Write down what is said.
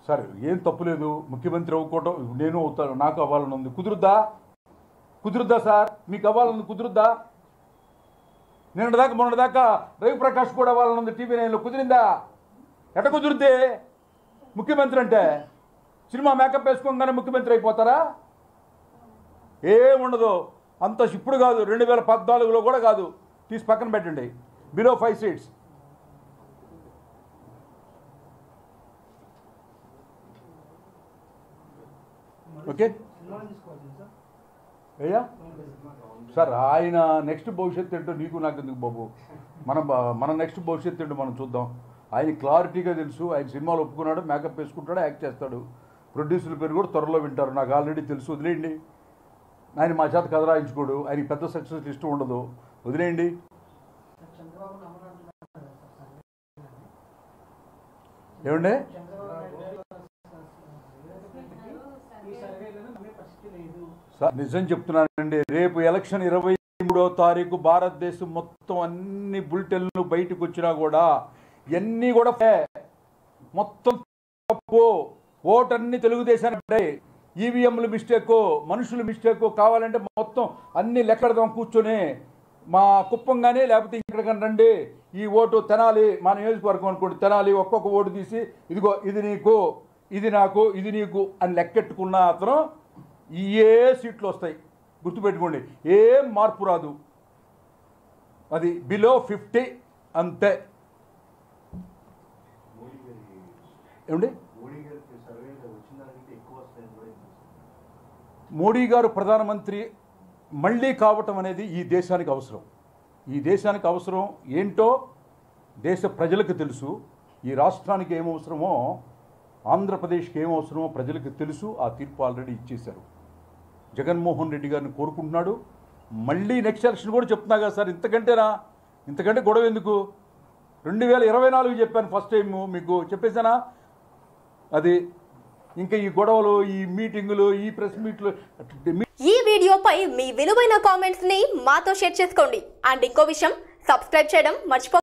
సరే ఏం తప్పులేదు ముఖ్యమంత్రి అవ్వకోవటం నేను అవుతాను నాకు అవ్వాలని ఉంది కుదురుద్దా కుదురుద్దా సార్ మీకు అవ్వాలని కుదురుద్దా నిన్న దాకా మొన్న దాకా రవిప్రకాష్ కూడా అవ్వాలని ఉంది టీవీ నైన్లో కుదిరిందా ఎట కుదిరితే ముఖ్యమంత్రి అంటే సినిమా మేకప్ వేసుకోగానే ముఖ్యమంత్రి అయిపోతారా ఏముండదు అంత ఇప్పుడు కాదు రెండు వేల పద్నాలుగులో కూడా కాదు తీసి పక్కన పెట్టండి బిలో ఫైవ్ సీట్స్ ఓకే అయ్యా సార్ ఆయన నెక్స్ట్ భవిష్యత్తు ఏంటో నీకు నాకు ఎందుకు బాబు మన బ- మన నెక్స్ట్ భవిష్యత్తు ఏంటో మనం చూద్దాం ఆయన క్లారిటీగా తెలుసు ఆయన సినిమాలు ఒప్పుకున్నాడు మేకప్ వేసుకుంటాడు యాక్ట్ చేస్తాడు ప్రొడ్యూసర్ల పేరు కూడా త్వరలో వింటారు నాకు ఆల్రెడీ తెలుసు వదిలేయండి ఆయన మా చేత కథ రాయించుకోడు ఆయనకి పెద్ద సక్సెస్ ఇష్టం ఉండదు వదిలేయండి చంద్రబాబు నమ్మనంటున్నారు ఏమండి ఈ సర్వేలను నమ్మే పరిస్థితి లేదు సార్ నిజం చెప్తున్నానండి రేపు ఎలక్షన్ ఇరవై మూడో తారీఖు భారతదేశం మొత్తం అన్ని బులెటిన్లు బయటకు వచ్చినా కూడా ఇవన్నీ కూడా ఫే- మొత్తం తప్పు ఓటన్ని తెలుగుదేశానికి ఈవీఎంలు మిస్టేక్ మనుషుల మిస్టేక్ కావాలంటే మొత్తం అన్ని లెక్కడదాం కూర్చొని మా కుప్పం కానీ లేకపోతే ఇక్కడికని రండి ఈ ఓటు తెనాలి మా నియోజకవర్గం అనుకోండి తెనాలి ఒక్కొక్క ఓటు తీసి ఇదిగో ఇది నీకు ఇది నాకు ఇది నీకు అని లెక్కెట్టుకున్న అతను ఏ సీట్లు వస్తాయి గుర్తుపెట్టుకోండి ఏం మార్పు రాదు అది బిలో ఫిఫ్టీ అంతే మోడీ గారి ఏమండి మోడీ గారికి సర్వేలో వచ్చిన దానికంటే ఎక్కువ వస్తాయని కూడా వినిపిస్తుంది. మోడీ గారు ప్రధానమంత్రి మళ్ళీ కావటం అనేది ఈ దేశానికి అవసరం ఈ దేశానికి అవసరం ఏంటో దేశ ప్రజలకు తెలుసు ఈ రాష్ట్రానికి ఏం అవసరమో ఆంధ్రప్రదేశ్కి ఏం అవసరమో ప్రజలకు తెలుసు ఆ తీర్పు ఆల్రెడీ ఇచ్చేశారు జగన్మోహన్ రెడ్డి గారిని కోరుకుంటున్నాడు మళ్ళీ నెక్స్ట్ ఎలక్షన్ కూడా చెప్తున్నా కదా సార్ ఇంతకంటేనా ఇంతకంటే గొడవ ఎందుకు రెండు వేల ఇరవై నాలుగు చెప్పాను ఫస్ట్ టైం మీకు చెప్పేశానా అది ఇంకా ఈ గొడవలు ఈ మీటింగులు ఈ ప్రెస్ మీట్లు ఈ వీడియోపై మీ విలువైన కామెంట్స్ ని మాతో షేర్ చేసుకోండి అండ్ ఇంకో విషయం సబ్స్క్రైబ్ చేయడం మర్చిపో